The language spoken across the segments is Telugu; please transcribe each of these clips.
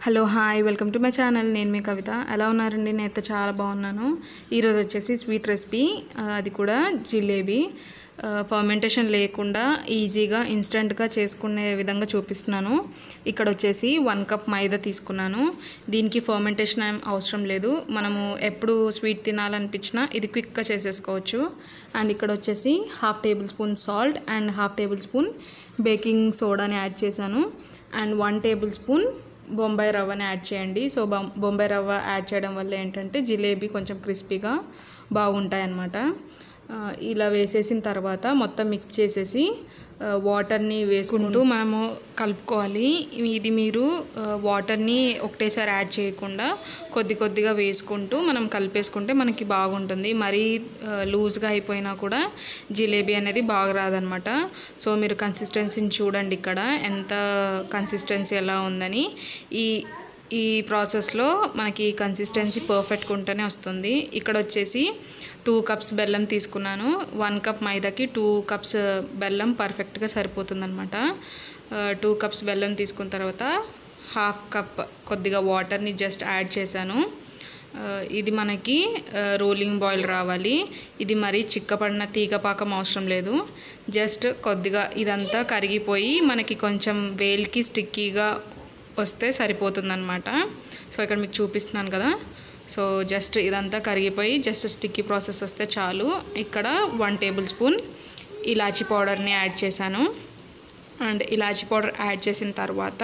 Hello hi welcome to my channel నేను మీ కవిత ఎలా ఉన్నారండి నేనైతే చాలా బాగున్నాను ఈరోజు వచ్చేసి స్వీట్ రెసిపీ ఆ, అది కూడా జిలేబీ ఫర్మెంటేషన్ లేకుండా ఈజీగా ఇన్స్టెంట్గా చేసుకునే విధంగా చూపిస్తున్నాను ఇక్కడ వచ్చేసి వన్ కప్ మైదా తీసుకున్నాను దీనికి ఫర్మెంటేషన్ ఏం అవసరం లేదు మనము ఎప్పుడు స్వీట్ తినాలనిపించినా ఇది క్విక్గా చేసేసుకోవచ్చు అండ్ ఇక్కడ వచ్చేసి half tablespoon salt and half tablespoon baking సోడాని యాడ్ చేశాను and one tablespoon Bombay రవ్వని యాడ్ చేయండి సో బొం బొంబాయి రవ్వ యాడ్ చేయడం వల్ల ఏంటంటే జిలేబీ కొంచెం క్రిస్పీగా బాగుంటాయి అన్నమాట ఆ, ఇలా వేసేసిన తర్వాత మొత్తం మిక్స్ చేసేసి ఆ, వాటర్ని వేసుకుంటూ మనము కలుపుకోవాలి ఇది మీరు ఆ, వాటర్ని ఒకటేసారి యాడ్ చేయకుండా కొద్ది కొద్దిగా వేసుకుంటూ మనం కలిపేసుకుంటే మనకి బాగుంటుంది మరీ ఆ, లూజ్గా అయిపోయినా కూడా జిలేబీ అనేది బాగా రాదనమాట సో మీరు కన్సిస్టెన్సీని చూడండి ఇక్కడ ఎంత కన్సిస్టెన్సీ ఎలా ఉందని ఈ ఈ ప్రాసెస్లో మనకి కన్సిస్టెన్సీ పర్ఫెక్ట్గా ఉంటేనే వస్తుంది ఇక్కడ వచ్చేసి టూ కప్స్ బెల్లం తీసుకున్నాను వన్ కప్ మైదాకి టూ కప్స్ బెల్లం పర్ఫెక్ట్గా సరిపోతుందన్నమాట టూ కప్స్ బెల్లం తీసుకున్న తర్వాత హాఫ్ కప్ కొద్దిగా వాటర్ని జస్ట్ యాడ్ చేశాను ఆ, ఇది మనకి రోలింగ్ బాయిల్ రావాలి ఇది మరీ చిక్కపడిన తీగ పాకం అవసరం లేదు జస్ట్ కొద్దిగా ఇదంతా కరిగిపోయి మనకి కొంచెం వేల్కి స్టిక్కీగా వస్తే సరిపోతుందన్నమాట సో ఇక్కడ మీకు చూపిస్తున్నాను కదా సో జస్ట్ ఇదంతా కరిగిపోయి జస్ట్ స్టిక్కీ ప్రాసెస్ వస్తే చాలు ఇక్కడ వన్ టేబుల్ స్పూన్ ఇలాచీ పౌడర్ని యాడ్ చేశాను అండ్ ఇలాచీ పౌడర్ యాడ్ చేసిన తర్వాత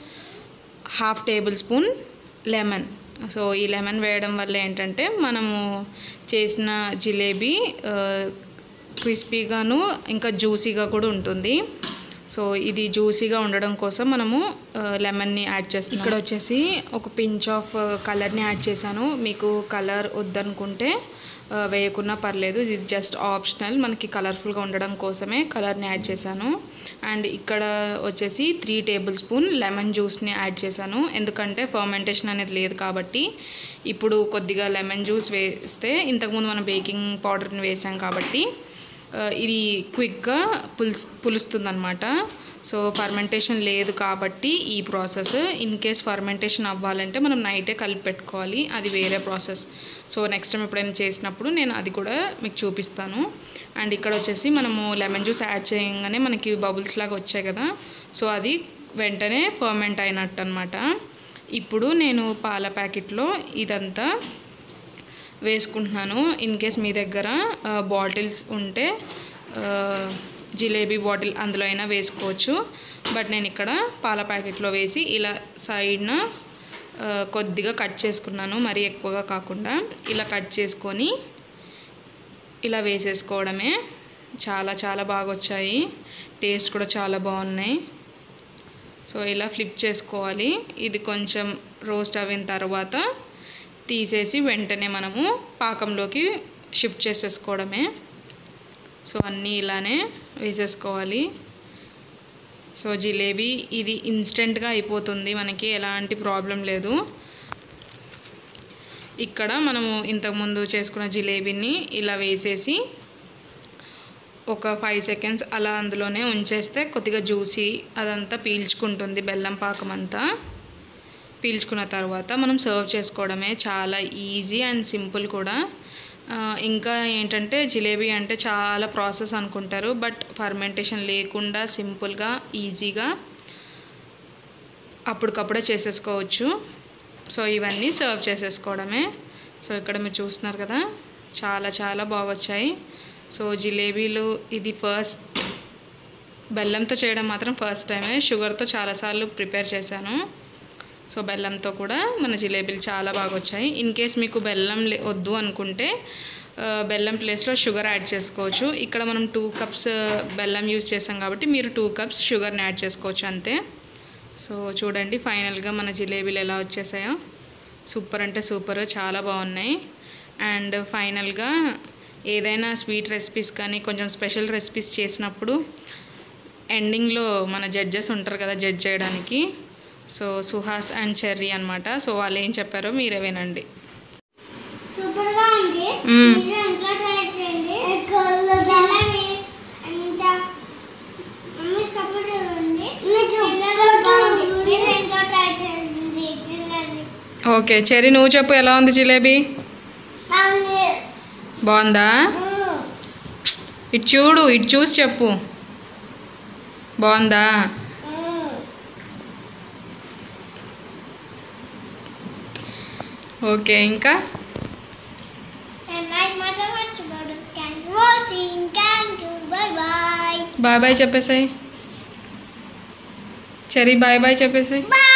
half tablespoon lemon so ఈ లెమన్ వేయడం వల్ల ఏంటంటే మనము చేసిన జిలేబీ ఆ, క్రిస్పీగాను ఇంకా జ్యూసీగా కూడా ఉంటుంది సో ఇది జ్యూసీగా ఉండడం కోసం మనము ఆ, లెమన్ని యాడ్ చేస్తాం ఇక్కడ వచ్చేసి ఒక పించ్ ఆఫ్ కలర్ని యాడ్ చేశాను మీకు కలర్ వద్దనుకుంటే ఆ, వేయకున్నా పర్లేదు ఇది జస్ట్ ఆప్షనల్ మనకి కలర్ఫుల్గా ఉండడం కోసమే కలర్ని యాడ్ చేశాను అండ్ ఇక్కడ వచ్చేసి త్రీ టేబుల్ స్పూన్ లెమన్ జ్యూస్ని యాడ్ చేశాను ఎందుకంటే ఫర్మెంటేషన్ అనేది లేదు కాబట్టి ఇప్పుడు కొద్దిగా లెమన్ జ్యూస్ వేస్తే ఇంతకుముందు మనం బేకింగ్ పౌడర్ని వేసాం కాబట్టి ఆ, ఇది క్విక్గా పులుస్ పులుస్తుందన్నమాట సో ఫర్మెంటేషన్ లేదు కాబట్టి ఈ ప్రాసెస్ ఇన్ కేస్ ఫర్మెంటేషన్ అవ్వాలంటే మనం నైటే కలిపి పెట్టుకోవాలి అది వేరే ప్రాసెస్ సో నెక్స్ట్ టైం ఎప్పుడైనా చేసినప్పుడు నేను అది కూడా మీకు చూపిస్తాను అండ్ ఇక్కడ వచ్చేసి మనము లెమన్ జ్యూస్ యాడ్ చేయగానే మనకి బబుల్స్ లాగా వచ్చాయి కదా సో అది వెంటనే ఫర్మెంట్ అయినట్టు అనమాట ఇప్పుడు నేను పాల ప్యాకెట్లో ఇదంతా వేసుకుంటున్నాను ఇన్ కేస్ మీ దగ్గర బాటిల్స్ ఉంటే ఆ, జిలేబీ బాటిల్ అందులో అయినా వేసుకోవచ్చు బట్ నేను ఇక్కడ పాల ప్యాకెట్లో వేసి ఇలా సైడ్న ఆ, కొద్దిగా కట్ చేసుకున్నాను మరీ ఎక్కువగా కాకుండా ఇలా కట్ చేసుకొని ఇలా వేసేసుకోవడమే చాలా చాలా బాగా వచ్చాయి టేస్ట్ కూడా చాలా బాగున్నాయి సో ఇలా ఫ్లిప్ చేసుకోవాలి ఇది కొంచెం రోస్ట్ అయిన తర్వాత తీసేసి వెంటనే మనము పాకంలోకి షిఫ్ట్ చేసేసుకోవడమే సో అన్నీ ఇలానే వేసేసుకోవాలి సో జిలేబీ ఇది ఇన్స్టెంట్గా అయిపోతుంది మనకి ఎలాంటి ప్రాబ్లం లేదు ఇక్కడ మనము ఇంతకుముందు చేసుకున్న జిలేబీని ఇలా వేసేసి ఒక ఫైవ్ సెకండ్స్ అలా అందులోనే ఉంచేస్తే కొద్దిగా జ్యూసీ అదంతా పీల్చుకుంటుంది బెల్లం పాకం అంతా పీల్చుకున్న తర్వాత మనం సర్వ్ చేసుకోవడమే చాలా ఈజీ అండ్ సింపుల్ కూడా ఆ, ఇంకా ఏంటంటే జిలేబీ అంటే చాలా ప్రాసెస్ అనుకుంటారు బట్ ఫర్మెంటేషన్ లేకుండా సింపుల్గా ఈజీగా అప్పటికప్పుడే చేసేసుకోవచ్చు సో ఇవన్నీ సర్వ్ చేసేసుకోవడమే సో ఇక్కడ మీరు చూస్తున్నారు కదా చాలా చాలా బాగా వచ్చాయి సో జిలేబీలు ఇది ఫస్ట్ బెల్లంతో చేయడం మాత్రం ఫస్ట్ టైమే షుగర్తో చాలాసార్లు ప్రిపేర్ చేశాను సో బెల్లంతో కూడా మన జిలేబీలు చాలా బాగా వచ్చాయి ఇన్ కేస్ మీకు బెల్లం లే- వద్దు అనుకుంటే ఆ, బెల్లం ప్లేస్లో షుగర్ యాడ్ చేసుకోవచ్చు ఇక్కడ మనం టూ కప్స్ బెల్లం యూస్ చేసాం కాబట్టి మీరు టూ కప్స్ షుగర్ని యాడ్ చేసుకోవచ్చు అంతే సో చూడండి ఫైనల్గా మన జిలేబీలు ఎలా వచ్చేసాయో సూపర్ అంటే సూపర్ చాలా బాగున్నాయి అండ్ ఫైనల్గా ఏదైనా స్వీట్ రెసిపీస్ కానీ కొంచెం స్పెషల్ రెసిపీస్ చేసినప్పుడు ఎండింగ్లో మన జడ్జెస్ ఉంటారు కదా జడ్జ్ చేయడానికి సో సుహాస్ అండ్ చెర్రీ అనమాట సో వాళ్ళు ఏం చెప్పారో మీరే వినండి సూపర్ గా ఉంది మ్మ్. మీరు ఇంట్లో ట్రై చేయండి చాలా ఎంత మీకు సపోర్ట్ ఇవ్వండి బాగుంది మీరు ఇంట్లో ట్రై చేయండి ఓకే చెరి నువ్వు చెప్పు ఎలా ఉంది జిలేబీ బాగుందా ఇటు చూడు ఇటు చూసి చెప్పు బాగుందా ఓకే ఇంకా బాయ్ బాయ్ బాయ్ బాయ్ చెప్పేసాయి చెరి బాయ్ బాయ్ చెప్పేసాయి బాయ్